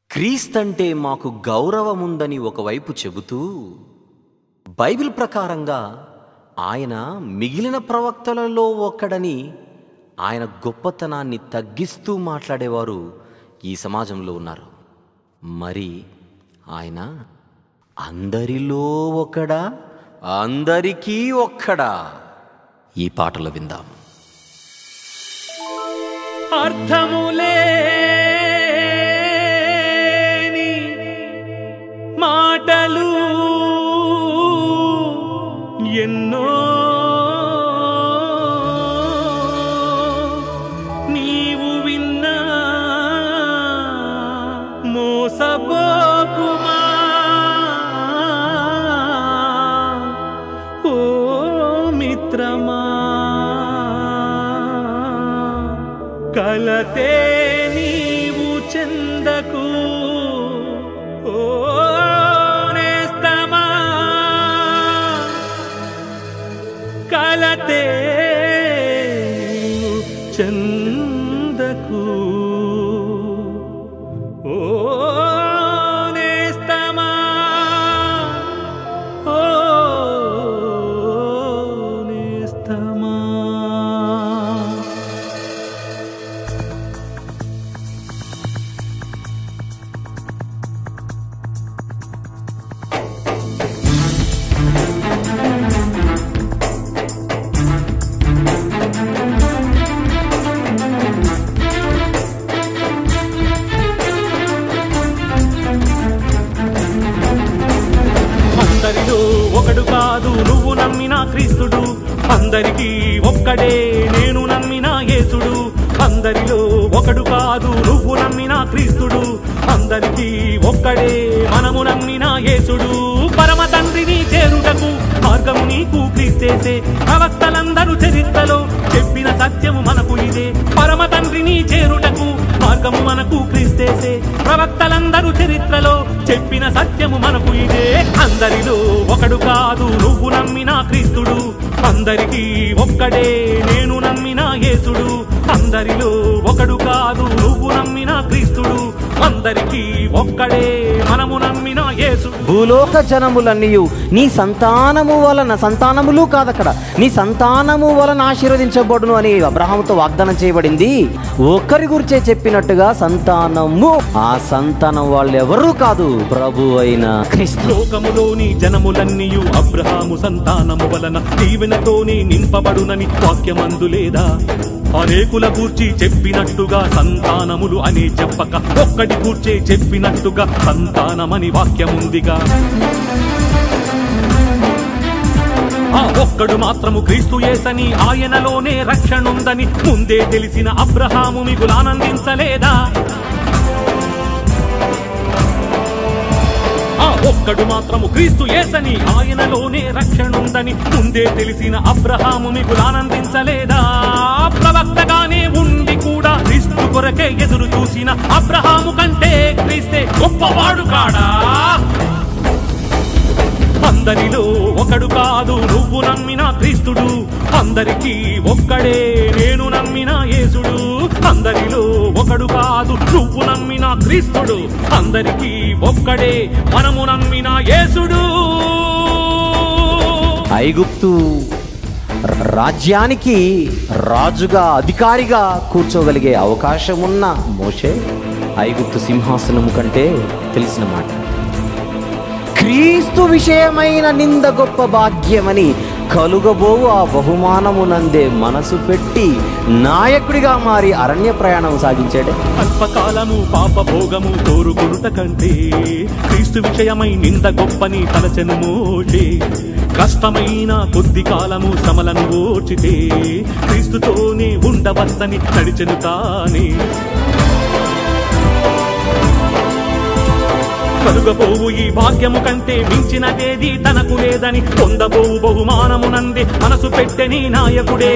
క్రీస్తంటే మాకు గౌరవముందని ఒకవైపు చెబుతూ బైబిల్ ప్రకారంగా ఆయన మిగిలిన ప్రవక్తలలో ఒక్కడని ఆయన గొప్పతనాన్ని తగ్గిస్తూ మాట్లాడేవారు ఈ సమాజంలో ఉన్నారు మరి ఆయన అందరిలో ఒకడా అందరికీ ఒక్కడా ఈ పాటలో విందాం అర్థములేని మాటలు ఎన్నో నీవు విన్నా మోసపోకుమా ఓ మిత్రమా కలతే నీవు చెందకు ఓ నేస్తమా కలతే నీవు చెందకు ఓ నేస్తమా ఓ నేస్తమా అందరిలో ఒకడు కాదు నువ్వు నమ్మిన క్రీస్తుడు అందరికీ ఒక్కడే నేను నమ్మిన యేసుడు అందరిలో ఒకడు కాదు నువ్వు నమ్మిన క్రీస్తుడు అందరికీ ఒక్కడే మనము నమ్మిన యేసుడు పరమ తండ్రిని చేరుటకు మార్గము నీకు క్రీస్తేసే ప్రవక్తలందరూ చరిత్రలో చెప్పిన సత్యము మనకు ఇదే పరమ తండ్రిని చేరుటకు మార్గము మనకు క్రీస్తేసే ప్రవక్తలందరూ చరిత్రలో చెప్పిన సత్యము మనకు ఇదే అందరిలో ఒకడు కాదు నువ్వు నమ్మిన క్రీస్తుడు అందరికీ ఒక్కడే నేను నమ్మిన యేసుడు అందరిలో ఒకడు కాదు నువ్వు నమ్మిన క్రీస్తుడు అందరికీ ఒక్కడే మనము నమ్మిన యేసుడు భూలోక జనములన్నీయు నీ సంతానము వలన సంతానములు కాదక్కడ నీ సంతానము వలన ఆశీర్వదించబడును అని అబ్రహాముతో వాగ్దానం చేయబడింది ఒక్కరి గురించే చెప్పినట్టుగా సంతానము ఆ సంతానం వాళ్ళు ఎవరూ కాదు ప్రభు అయిన క్రీస్తు లోకములోని జనములన్నీయు అబ్రహాము సంతానము వలన దీవెనతోని నింపబడునని వాక్యమందు లేదా అనేకుల గూర్చి చెప్పినట్టుగా సంతానములు అనే చెప్పక ఒక్కడి గూర్చే చెప్పినట్టుగా సంతానమని వాక్యముందిగా ఆ ఒక్కడు మాత్రము క్రీస్తు యేసని ఆయనలోనే రక్షణుందని ముందే తెలిసిన అబ్రహాము మిగులు ఆనందించలేదా ఆ ఒక్కడు మాత్రము క్రీస్తు యేసని ఆయనలోనే రక్షణుందని ముందే తెలిసిన అబ్రహాము మిగులు ఆనందించలేదా ప్రవక్తగానే ఉండి కూడా క్రీస్తు కొరకే ఎదురు చూసిన అబ్రహాము కంటే క్రీస్తే గొప్పవాడు కాడా అందరిలో ఒకడు కాదు నువ్వు నమ్మిన క్రీస్తుడు అందరికీ ఒక్కడే నేను నమ్మిన యేసుడు అందరిలో ఒకడు కాదు నువ్వు నమ్మిన క్రీస్తుడు అందరికీ ఒక్కడే మనము నమ్మిన యేసుడు ఐగుప్తు రాజ్యానికి రాజుగా అధికారిగా కూర్చోగలిగే అవకాశం ఉన్న మోషే ఐగుప్తు సింహాసనము కంటే తెలిసిన మాట క్రీస్తు విషయమైన నింద గొప్ప భాగ్యమని కలుగబోవు ఆ బహుమానమునందే మనసు పెట్టి నాయకుడిగా మారి అరణ్య ప్రయాణం సాగించాడే అల్పకాలము పాప భోగము కోరుకొనుట కంటే క్రీస్తు విషయమై నింద గొప్పని తలచెను మోషే కష్టమైన కొద్ది కాలము శ్రమలను ఓర్చితే క్రీస్తుతోనే ఉండవచ్చని నడిచెను తానే కలుగబోవు ఈ భాగ్యము కంటే మించినదేది తనకు లేదని పొందబోవు బహుమానమునందే మనసు పెట్టెని నాయకుడే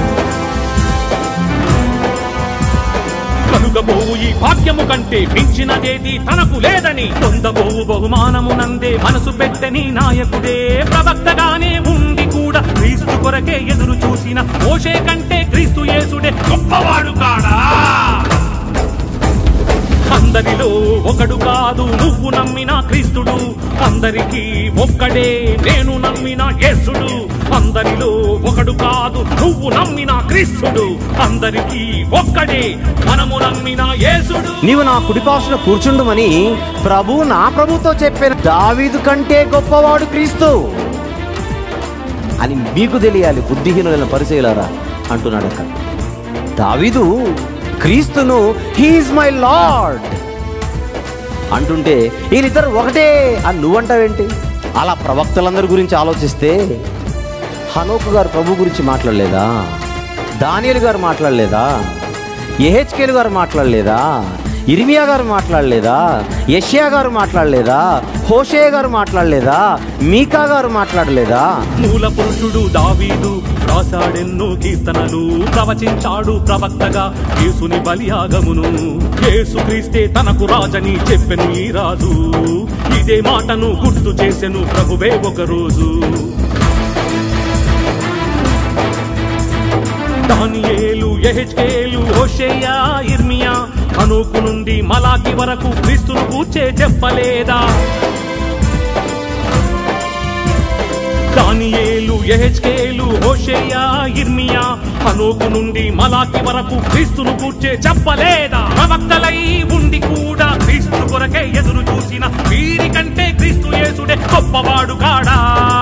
కలుగబోవు ఈ భాగ్యము కంటే మించినదేది తనకు లేదని పొందబోవు బహుమానమునందే మనసు పెట్టని నాయకుడే ప్రవక్తగానే ఉండి కూడా క్రీస్తు కొరకే ఎదురు చూసిన మోషే కంటే క్రీస్తు యేసుడే గొప్పవాడు కాడా అందరిలో ఒకడు కాదు నువ్వు నమ్మిన క్రీస్తుడు అందరికీ ఒక్కడే నేను నమ్మిన యేసుడు అందరిలో ఒకడు కాదు నువ్వు నమ్మిన క్రీస్తుడు అందరికీ ఒక్కడే మనము నమ్మిన యేసుడు నీవు నా కుడిపాసున కూర్చుండుమని ప్రభు నా ప్రభుతో చెప్పిన దావీదు కంటే గొప్పవాడు క్రీస్తు అని మీకు తెలియాలి బుద్ధిహీనులైన పరిచయలారా అంటున్నాడు అక్కడ దావీదు క్రీస్తును హీఈస్ మై లార్డ్ అంటుంటే వీళ్ళిద్దరు ఒకటే అని నువ్వంటావేంటి అలా ప్రవక్తలందరి గురించి ఆలోచిస్తే హనోకు గారు ప్రభు గురించి మాట్లాడలేదా దానియలు గారు మాట్లాడలేదా ఎహెచ్కేలు గారు మాట్లాడలేదా ఇర్మియా గారు మాట్లాడలేదా యష్యా గారు మాట్లాడలేదా హోషే గారు మాట్లాడలేదా మీకా గారు మాట్లాడలేదా మూల పురుషుడు దావీదు రాశాడెన్నో కీర్తనలు ప్రవచించాడు ప్రవక్తగా యేసుని బలియాగమును యేసు క్రీస్తే తనకు రాజని చెప్పెను ఈ రాజు ఇదే మాటను గుర్తు చేసెను ప్రభువే ఒక రోజు దానియేలు ఎహెచ్కేలు హోషేయా ఇర్మియా అనూకు నుండి మలాకి వరకు క్రీస్తును కూర్చే చెప్పలేదా దానియేలు ఎహెచ్కేలు హోషేయా ఇర్మియా అనూకు నుండి మలాకి వరకు క్రీస్తును కూర్చే చెప్పలేదా ప్రవక్తలై ఉండి కూడా క్రీస్తు కొరకే ఎదురు చూసిన వీరి కంటే క్రీస్తు యేసుడే గొప్పవాడు కాడా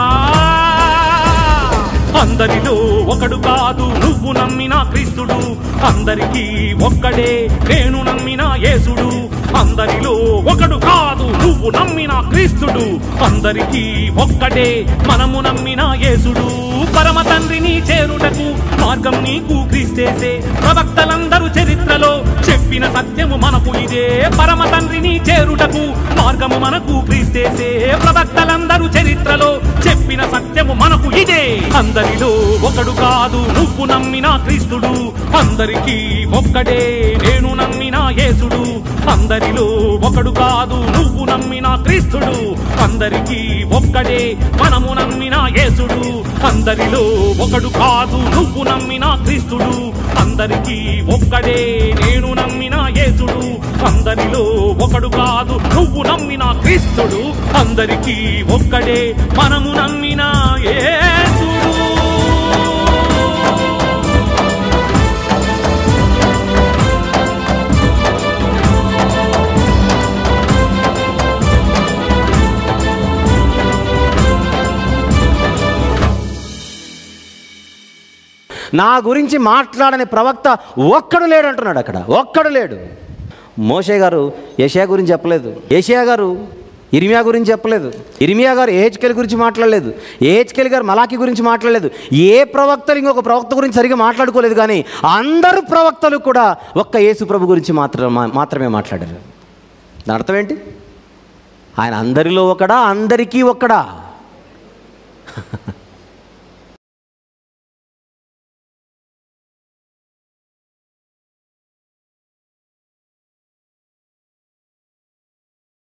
అందరిలో ఒకడు కాదు నువ్వు నమ్మిన క్రీస్తుడు అందరికీ ఒక్కడే నేను నమ్మిన యేసుడు అందరిలో ఒకడు కాదు నువ్వు నమ్మిన క్రీస్తుడు అందరికీ ఒక్కడే మనము నమ్మిన యేసుడు పరమ తండ్రిని చేరుటకు మార్గం నీకు క్రీస్తేసే ప్రవక్తలందరూ చరిత్రలో చెప్పిన సత్యము మనకు ఇదే పరమ తండ్రిని చేరుటకు మార్గము మనకు క్రీస్తేసే ప్రవక్తలందరూ చరిత్రలో చెప్పిన సత్యము మనకు ఇదే అందరిలో ఒకడు కాదు నువ్వు నమ్మిన క్రీస్తుడు అందరికీ ఒక్కడే నేను నమ్మిన యేసుడు అందరిలో ఒకడు కాదు నువ్వు నమ్మిన క్రీస్తుడు అందరికీ ఒక్కడే మనము నమ్మిన యేసుడు అందరిలో ఒకడు కాదు నువ్వు నమ్మిన క్రీస్తుడు అందరికీ ఒక్కడే నేను నమ్మిన యేసుడు అందరిలో ఒకడు కాదు నువ్వు నమ్మిన క్రీస్తుడు అందరికీ ఒక్కడే మనము నమ్మిన యేసుడు నా గురించి మాట్లాడని ప్రవక్త ఒక్కడు లేడు అంటున్నాడు అక్కడ ఒక్కడు లేడు మోషే గారు యషయా గురించి చెప్పలేదు ఏషియా గారు ఇర్మియా గురించి చెప్పలేదు ఇర్మియా గారు ఏహెచ్కెల్ గురించి మాట్లాడలేదు ఏహెచ్కెల్ గారు మలాకి గురించి మాట్లాడలేదు ఏ ప్రవక్తలు ఇంకొక ప్రవక్త గురించి సరిగా మాట్లాడుకోలేదు కానీ అందరు ప్రవక్తలు కూడా ఒక్క యేసు ప్రభు గురించి మాత్రం మాత్రమే మాట్లాడారు దాని అర్థం ఏంటి ఆయన అందరిలో ఒకడా అందరికీ ఒక్కడా